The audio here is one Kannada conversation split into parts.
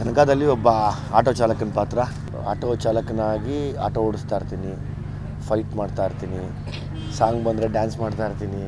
ಕನಕದಲ್ಲಿ ಒಬ್ಬ ಆಟೋ ಚಾಲಕನ ಪಾತ್ರ ಆಟೋ ಚಾಲಕನಾಗಿ ಆಟೋ ಓಡಿಸ್ತಾ ಇರ್ತೀನಿ ಫೈಟ್ ಮಾಡ್ತಾ ಇರ್ತೀನಿ ಸಾಂಗ್ ಬಂದರೆ ಡ್ಯಾನ್ಸ್ ಮಾಡ್ತಾ ಇರ್ತೀನಿ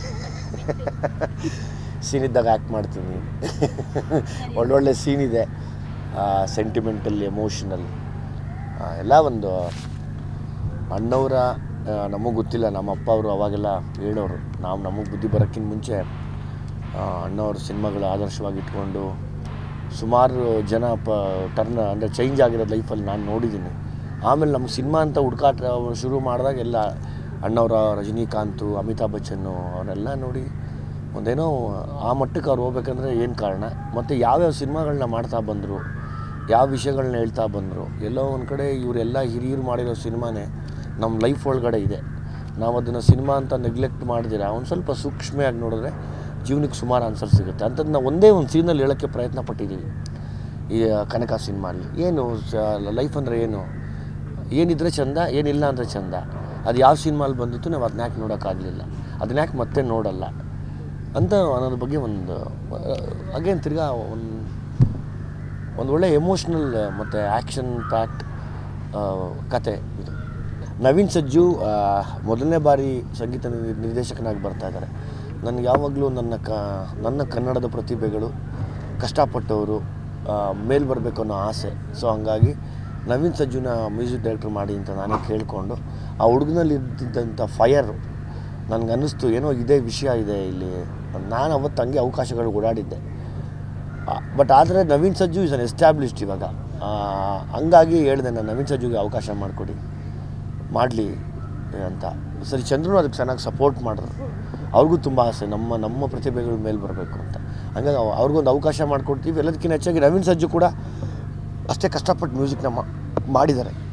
ಸೀನ್ ಇದ್ದಾಗ ಆ್ಯಕ್ಟ್ ಮಾಡ್ತೀನಿ ಒಳ್ಳೊಳ್ಳೆ ಸೀನ್ ಇದೆ ಸೆಂಟಿಮೆಂಟಲ್ ಎಮೋಷನಲ್ ಎಲ್ಲ ಒಂದು ಅಣ್ಣವರ ನಮಗೆ ಗೊತ್ತಿಲ್ಲ ನಮ್ಮ ಅಪ್ಪ ಅವರು ಅವಾಗೆಲ್ಲ ಹೇಳೋರು ನಾವು ನಮಗೆ ಬುದ್ಧಿ ಬರೋಕ್ಕಿಂತ ಮುಂಚೆ ಆ, ಅಣ್ಣವ್ರ ಸಿನಿಮಾಗಳು ಆದರ್ಶವಾಗಿ ಇಟ್ಕೊಂಡು ಸುಮಾರು ಜನ ಪ ಟರ್ನ್ ಅಂದರೆ ಚೇಂಜ್ ಆಗಿರೋದು ಲೈಫಲ್ಲಿ ನಾನು ನೋಡಿದ್ದೀನಿ ಆಮೇಲೆ ನಮ್ಮ ಸಿನಿಮಾ ಅಂತ ಹುಡುಕಾಟ ಶುರು ಮಾಡಿದಾಗ ಎಲ್ಲ ಅಣ್ಣವರ ರಜನಿಕಾಂತು ಅಮಿತಾಬ್ ಬಚ್ಚನ್ನು ಅವರೆಲ್ಲ ನೋಡಿ ಒಂದೇನೋ ಆ ಮಟ್ಟಕ್ಕೆ ಅವ್ರು ಹೋಗ್ಬೇಕಂದ್ರೆ ಏನು ಕಾರಣ ಮತ್ತು ಯಾವ್ಯಾವ ಸಿನಿಮಾಗಳನ್ನ ಮಾಡ್ತಾ ಬಂದರು ಯಾವ ವಿಷಯಗಳನ್ನ ಹೇಳ್ತಾ ಬಂದರು ಎಲ್ಲೋ ಒಂದು ಕಡೆ ಇವರೆಲ್ಲ ಹಿರಿಯರು ಮಾಡಿರೋ ಸಿನಿಮಾನೇ ನಮ್ಮ ಲೈಫ್ ಒಳಗಡೆ ಇದೆ ನಾವು ಅದನ್ನು ಸಿನಿಮಾ ಅಂತ ನೆಗ್ಲೆಕ್ಟ್ ಮಾಡಿದಿರ ಒಂದು ಸ್ವಲ್ಪ ಸೂಕ್ಷ್ಮೆಯಾಗಿ ನೋಡಿದ್ರೆ ಜೀವನಕ್ಕೆ ಸುಮಾರು ಆನ್ಸರ್ ಸಿಗುತ್ತೆ ಅಂಥದ್ದು ನಾವು ಒಂದೇ ಒಂದು ಸೀನಲ್ಲಿ ಹೇಳೋಕ್ಕೆ ಪ್ರಯತ್ನ ಪಟ್ಟಿದ್ದೀವಿ ಈ ಕನಕ ಸಿನಿಮಾಲಿ ಏನು ಲೈಫ್ ಅಂದರೆ ಏನು ಏನಿದ್ರೆ ಚಂದ ಏನಿಲ್ಲ ಅಂದರೆ ಚಂದ ಅದು ಯಾವ ಸಿನಿಮಾಲಿ ಬಂದಿತ್ತು ನಾವು ಅದನ್ನ ಯಾಕೆ ನೋಡೋಕ್ಕಾಗಲಿಲ್ಲ ಅದನ್ನ ಯಾಕೆ ಮತ್ತೆ ನೋಡಲ್ಲ ಅಂತ ಅನ್ನೋದ್ರ ಬಗ್ಗೆ ಒಂದು ಅಗೇನ್ ತಿರ್ಗಾ ಒಂದು ಒಂದು ಒಳ್ಳೆ ಎಮೋಷ್ನಲ್ ಮತ್ತು ಆ್ಯಕ್ಷನ್ ಪ್ಯಾಕ್ಟ್ ಕತೆ ಇದು ನವೀನ್ ಸಜ್ಜು ಆ, ಮೊದಲನೇ ಬಾರಿ ಸಂಗೀತ ನಿರ್- ನಿರ್ದೇಶಕನಾಗಿ ಬರ್ತಾ ಇದ್ದಾರೆ ನನಗೆ ಯಾವಾಗಲೂ ನನ್ನ ಕ ನನ್ನ ಕನ್ನಡದ ಪ್ರತಿಭೆಗಳು ಕಷ್ಟಪಟ್ಟವರು ಮೇಲ್ ಬರಬೇಕು ಅನ್ನೋ ಆಸೆ ಸೊ ಹಂಗಾಗಿ ನವೀನ್ ಸಜ್ಜುನ ಮ್ಯೂಸಿಕ್ ಡೈರೆಕ್ಟರ್ ಮಾಡಿ ಅಂತ ನಾನೇ ಕೇಳಿಕೊಂಡು ಆ ಹುಡುಗನಲ್ಲಿ ಇದ್ದಿದ್ದಂಥ ಫೈರ್ ನನಗನ್ನಿಸ್ತು ಏನೋ ಇದೇ ವಿಷಯ ಇದೆ ಇಲ್ಲಿ ನಾನು ಅವತ್ತು ಹಂಗೆ ಅವಕಾಶಗಳು ಓಡಾಡಿದ್ದೆ ಬಟ್ ಆದರೆ ನವೀನ್ ಸಜ್ಜು ಇಸ್ ಅನ್ ಎಸ್ಟಾಬ್ಲಿಷ್ಡ್ ಇವಾಗ ಆ, ಹಂಗಾಗಿ ಹೇಳಿದೆ ನಾನು ನವೀನ್ ಸಜ್ಜುಗೆ ಅವಕಾಶ ಮಾಡಿಕೊಡಿ ಮಾಡಲಿ ಅಂತ ಸರಿ ಚಂದ್ರನು ಅದಕ್ಕೆ ಚೆನ್ನಾಗಿ ಸಪೋರ್ಟ್ ಮಾಡಿದ್ರು ಅವ್ರಿಗೂ ತುಂಬ ಆಸೆ ನಮ್ಮ ನಮ್ಮ ಪ್ರತಿಭೆಗಳ ಮೇಲೆ ಬರಬೇಕು ಅಂತ ಹಂಗಾಗಿ ಅವ್- ಅವ್ರಿಗೊಂದು ಅವಕಾಶ ಮಾಡಿಕೊಡ್ತೀವಿ ಎಲ್ಲದಕ್ಕಿಂತ ಹೆಚ್ಚಾಗಿ ನವೀನ್ ಸಜ್ಜು ಕೂಡ ಅಷ್ಟೇ ಕಷ್ಟಪಟ್ಟು ಮ್ಯೂಸಿಕ್ನ ಮಾಡಿದ್ದಾರೆ